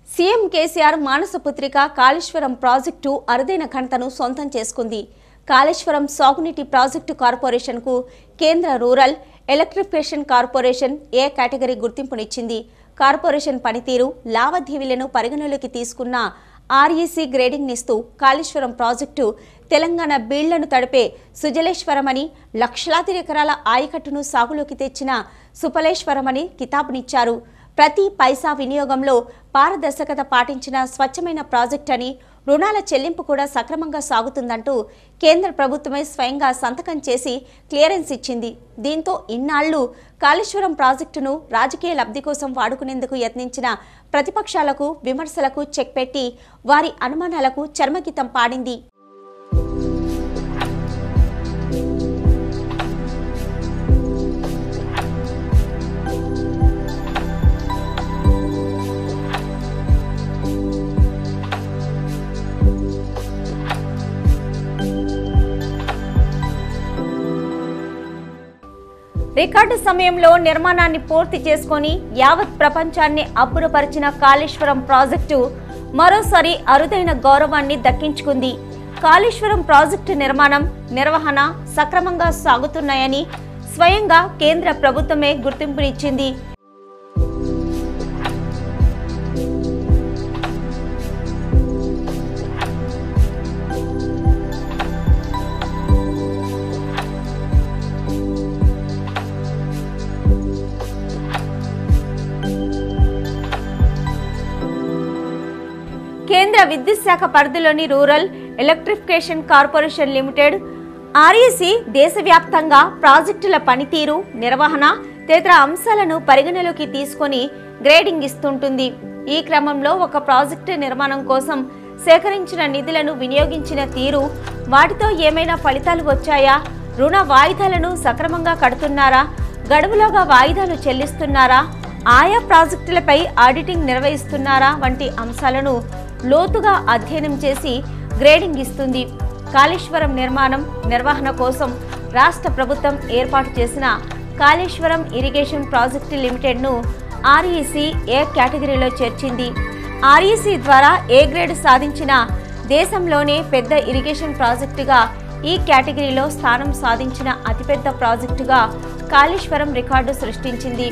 CM KCR మానసపుత్రిక Kaleshwaram project అరుదైన ఘనతను సొంతం చేసుకుంది కాళేశ్వరం సాగునీటి ప్రాజెక్టు కార్పొరేషన్కు కేంద్ర rural electrification corporation A category గుర్తింపునిచ్చింది కార్పొరేషన్ పనితీరు లావాదేవీలను పరిగణలోకి తీసుకున్న ఆర్ఈసీ గ్రేడింగ్నిస్తూ కాళేశ్వరం ప్రాజెక్టు తెలంగాణ బీళ్లను తడిపే సుజలేశ్వరమని లక్షలాది ఎకరాల ఆయకట్టును సాగులోకి తెచ్చిన సుపలేశ్వరమని కితాబునిచ్చారు ప్రతి పైసా వినియోగంలో పారదర్శకత పాటించిన స్వచ్ఛమైన ప్రాజెక్ట్ అని రుణాల చెల్లింపు కూడా సక్రమంగా సాగుతుందంటూ కేంద్ర ప్రభుత్వమే స్వయంగా సంతకం చేసి క్లియరెన్స్ ఇచ్చింది దీంతో ఇన్నాళ్లు కాళేశ్వరం ప్రాజెక్టును రాజకీయ లబ్ధి కోసం వాడుకునేందుకు యత్నించిన ప్రతిపక్షాలకు విమర్శలకు చెక్ పెట్టి వారి అనుమానాలకు చర్మగీతం పాడింది రికార్డు సమయంలో నిర్మాణాన్ని పూర్తి చేసుకొని యావత్ ప్రపంచాన్ని అబ్బురపరిచిన కాళేశ్వరం ప్రాజెక్టు మరోసారి అరుదైన గౌరవాన్ని దక్కించుకుంది కాళేశ్వరం ప్రాజెక్టు నిర్మాణం నిర్వహణ సక్రమంగా సాగుతున్నాయని స్వయంగా కేంద్ర ప్రభుత్వమే గుర్తింపునిచ్చింది కేంద్ర విద్యుత్ శాఖ పరిధిలోని rural electrification corporation limited REC దేశవ్యాప్తంగా ప్రాజెక్టుల పనితీరు నిర్వహణ తదితర అంశాలను పరిగణలోకి తీసుకొని గ్రేడింగ్ ఇస్తుంటుంది ఈ క్రమంలో ఒక ప్రాజెక్టు నిర్మాణం కోసం సేకరించిన నిధులను వినియోగించిన తీరు వాటితో ఏమైనా ఫలితాలు వచ్చాయా రుణ వాయిదాలను సక్రమంగా కడుతున్నారా గడువులోగా వాయిదాలు చెల్లిస్తున్నారా ఆయా ప్రాజెక్టులపై ఆడిటింగ్ నిర్వహిస్తున్నారా వంటి అంశాలను లోతుగా అధ్యయనం చేసి గ్రేడింగ్ ఇస్తుంది కాళేశ్వరం నిర్మాణం నిర్వహణ కోసం రాష్ట్ర ప్రభుత్వం ఏర్పాటు చేసిన కాళేశ్వరం ఇరిగేషన్ ప్రాజెక్టు లిమిటెడ్ను ఆర్ఈసి ఏ కేటగిరీలో చేర్చింది ఆర్ఈసి ద్వారా ఏ గ్రేడ్ సాధించిన దేశంలోనే పెద్ద ఇరిగేషన్ ప్రాజెక్టుగా ఈ కేటగిరీలో స్థానం సాధించిన అతిపెద్ద ప్రాజెక్టుగా కాళేశ్వరం రికార్డు సృష్టించింది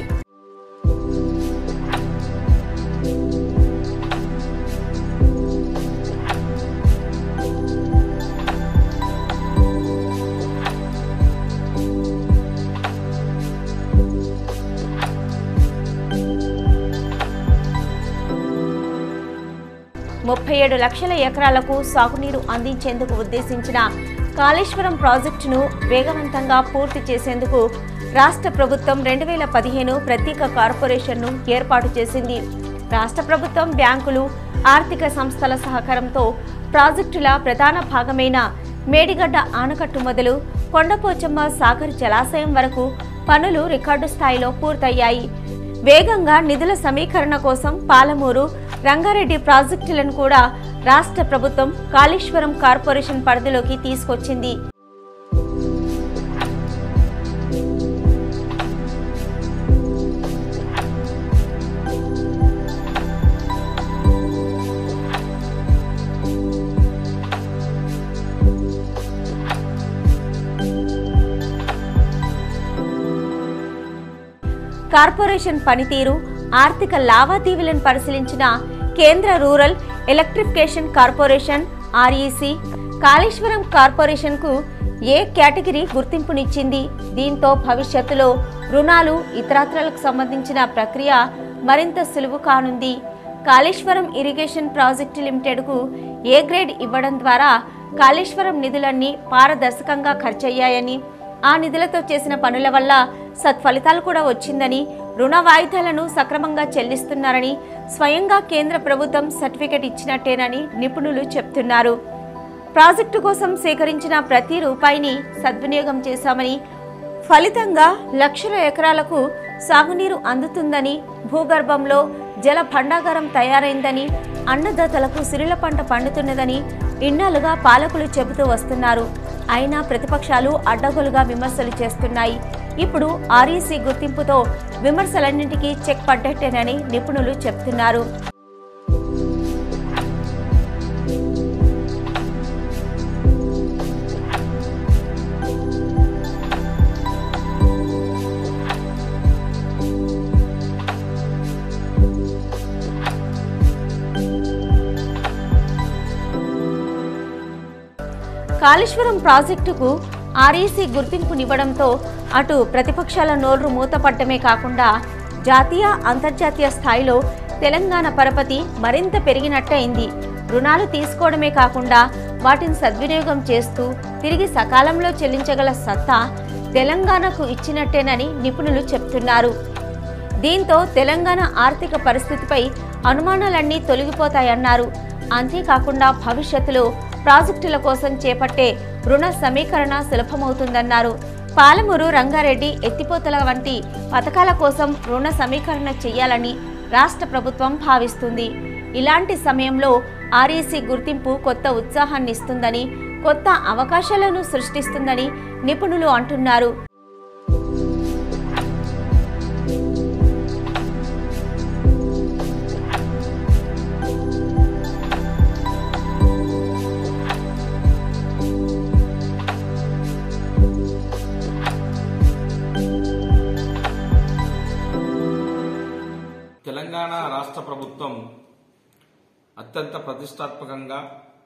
ముప్పై ఏడు లక్షల ఎకరాలకు సాగునీరు అందించేందుకు ఉద్దేశించిన కాళేశ్వరం ప్రాజెక్టును వేగవంతంగా పూర్తి చేసేందుకు రాష్ట్ర ప్రభుత్వం రెండు వేల పదిహేను ప్రత్యేక కార్పొరేషన్ను ఏర్పాటు చేసింది రాష్ట్ర ప్రభుత్వం బ్యాంకులు ఆర్థిక సంస్థల సహకారంతో ప్రాజెక్టుల ప్రధాన భాగమైన మేడిగడ్డ ఆనకట్టు మొదలు కొండపోచమ్మ సాగర్ జలాశయం వరకు పనులు రికార్డు స్థాయిలో పూర్తయ్యాయి వేగంగా నిధుల సమీకరణ కోసం పాలమూరు రంగారెడ్డి ప్రాజెక్టులను కూడా రాష్ట్ర ప్రభుత్వం కాళేశ్వరం కార్పొరేషన్ పరిధిలోకి తీసుకొచ్చింది కార్పొరేషన్ పనితీరు ఆర్థిక లావాదేవీలను పరిశీలించిన కేంద్ర rural electrification corporation REC Kaleshwaram కార్పొరేషన్కు ఏ కేటగిరీ గుర్తింపునిచ్చింది దీంతో భవిష్యత్తులో రుణాలు ఇతరత్రాలకు సంబంధించిన ప్రక్రియ మరింత సులువు కానుంది కాళేశ్వరం ఇరిగేషన్ ప్రాజెక్టు లిమిటెడ్కు ఏ గ్రేడ్ ఇవ్వడం ద్వారా కాళేశ్వరం నిధులన్నీ పారదర్శకంగా ఖర్చయ్యాయని ఆ నిధులతో చేసిన పనుల వల్ల సత్ఫలితాలు కూడా వచ్చిందని రుణ వాయిదాలను సక్రమంగా చెల్లిస్తున్నారని స్వయంగా కేంద్ర ప్రభుత్వం సర్టిఫికెట్ ఇచ్చినట్టేనని నిపుణులు చెప్తున్నారు ప్రాజెక్టు కోసం సేకరించిన ప్రతి రూపాయిని సద్వినియోగం చేశామని ఫలితంగా లక్షల ఎకరాలకు సాగునీరు అందుతుందని భూగర్భంలో జల భండాగారం తయారైందని అన్నదాతలకు సిరుల పంట పండుతున్నదని ఇన్నాళ్లుగా పాలకులు చెబుతూ వస్తున్నారు అయినా ప్రతిపక్షాలు అడ్డగోలుగా విమర్శలు చేస్తున్నాయి ఇప్పుడు ఆర్ఈసీ గుర్తింపుతో విమర్శలన్నింటికీ చెక్ పడ్డట్టేనని నిపుణులు చెప్తున్నారు కాళేశ్వరం ప్రాజెక్టుకు ఆర్ఈసీ గుర్తింపునివ్వడంతో అటు ప్రతిపక్షాల నోరు మూతపడ్డమే కాకుండా జాతీయ అంతర్జాతీయ స్థాయిలో తెలంగాణ పరపతి మరింత పెరిగినట్టయింది రుణాలు తీసుకోవడమే కాకుండా వాటిని సద్వినియోగం చేస్తూ తిరిగి సకాలంలో చెల్లించగల సత్తా తెలంగాణకు ఇచ్చినట్టేనని నిపుణులు చెప్తున్నారు దీంతో తెలంగాణ ఆర్థిక పరిస్థితిపై అనుమానాలన్నీ తొలగిపోతాయన్నారు అంతేకాకుండా భవిష్యత్తులో ప్రాజెక్టుల కోసం చేపట్టే రుణ సమీకరణ సులభమవుతుందన్నారు పాలమూరు రంగారెడ్డి ఎత్తిపోతల వంటి పథకాల కోసం రుణ సమీకరణ చేయాలని రాష్ట్ర ప్రభుత్వం భావిస్తుంది ఇలాంటి సమయంలో ఆర్ఈసీ గుర్తింపు కొత్త ఉత్సాహాన్ని ఇస్తుందని కొత్త అవకాశాలను సృష్టిస్తుందని నిపుణులు అంటున్నారు తెలంగాణ రాష్ట్ర ప్రభుత్వం అత్యంత ప్రతిష్టాత్మకంగా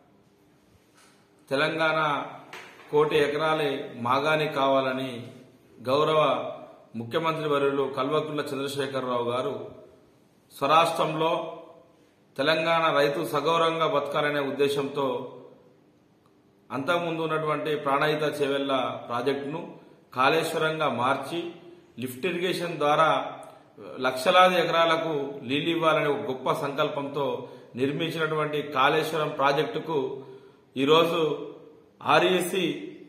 తెలంగాణ కోటి ఎకరాలే మాగాని కావాలని గౌరవ ముఖ్యమంత్రి వర్యులు కల్వకుంట్ల చంద్రశేఖరరావు గారు స్వరాష్ట్రంలో తెలంగాణ రైతు సగౌరవంగా బతకాలనే ఉద్దేశంతో అంతకుముందు ఉన్నటువంటి ప్రాణహిత చెవెళ్ల ప్రాజెక్టును కాళేశ్వరంగా మార్చి లిఫ్ట్ ఇరిగేషన్ ద్వారా లక్షలాది ఎకరాలకు నీళ్లు ఇవ్వాలనే ఒక గొప్ప సంకల్పంతో నిర్మించినటువంటి కాళేశ్వరం ప్రాజెక్టుకు ఈరోజు ఆర్ఈసి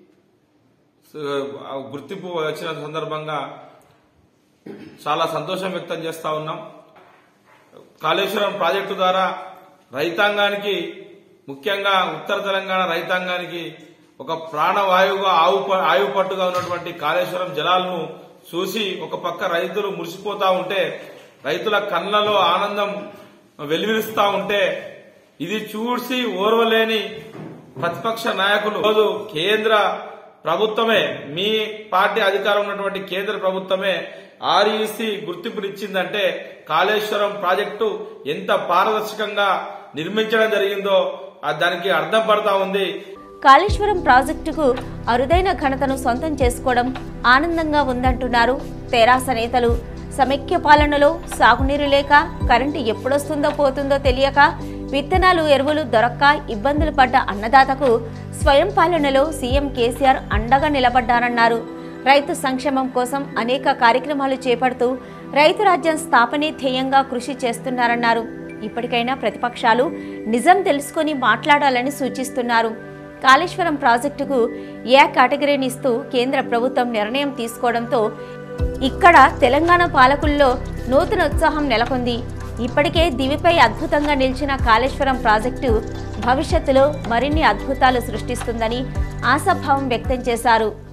గుర్తింపు వచ్చిన సందర్భంగా చాలా సంతోషం వ్యక్తం చేస్తా ఉన్నాం కాళేశ్వరం ప్రాజెక్టు ద్వారా రైతాంగానికి ముఖ్యంగా ఉత్తర తెలంగాణ రైతాంగానికి ఒక ప్రాణవాయువుగా ఆవు ప- ఆయువు పట్టుగా ఉన్నటువంటి కాళేశ్వరం జలాలను చూసి ఒక పక్క రైతులు మురిసిపోతా ఉంటే రైతుల కళ్ళలో ఆనందం వెలువరిస్తా ఉంటే ఇది చూసి ఓర్వలేని ప్రతిపక్ష నాయకులు రోజు కేంద్ర ప్రభుత్వమే మీ పార్టీ అధికారం ఉన్నటువంటి కేంద్ర ప్రభుత్వమే ఆర్ఈసి గుర్తింపునిచ్చిందంటే కాళేశ్వరం ప్రాజెక్టు ఎంత పారదర్శకంగా నిర్మించడం జరిగిందో ఆ దానికి అర్థం పడతా ఉంది కాళేశ్వరం ప్రాజెక్టుకు అరుదైన ఘనతను సొంతం చేసుకోవడం ఆనందంగా ఉందంటున్నారు తెరాస నేతలు సమైక్య పాలనలో సాగునీరు లేక కరెంటు ఎప్పుడొస్తుందో పోతుందో తెలియక విత్తనాలు ఎరువులు దొరక్క ఇబ్బందులు పడ్డ అన్నదాతకు స్వయం పాలనలో సీఎం కేసీఆర్ అండగా నిలబడ్డారన్నారు రైతు సంక్షేమం కోసం అనేక కార్యక్రమాలు చేపడుతూ రైతు రాజ్యం స్థాపనే ధ్యేయంగా కృషి చేస్తున్నారన్నారు ఇప్పటికైనా ప్రతిపక్షాలు నిజం తెలుసుకొని మాట్లాడాలని సూచిస్తున్నారు కాళేశ్వరం ప్రాజెక్టుకు ఏ కేటగిరీని ఇస్తూ కేంద్ర ప్రభుత్వం నిర్ణయం తీసుకోవడంతో ఇక్కడ తెలంగాణ పాలకుల్లో నూతన ఉత్సాహం నెలకొంది ఇప్పటికే దివిపై అద్భుతంగా నిలిచిన కాళేశ్వరం ప్రాజెక్టు భవిష్యత్తులో మరిన్ని అద్భుతాలు సృష్టిస్తుందని ఆశాభావం వ్యక్తం చేశారు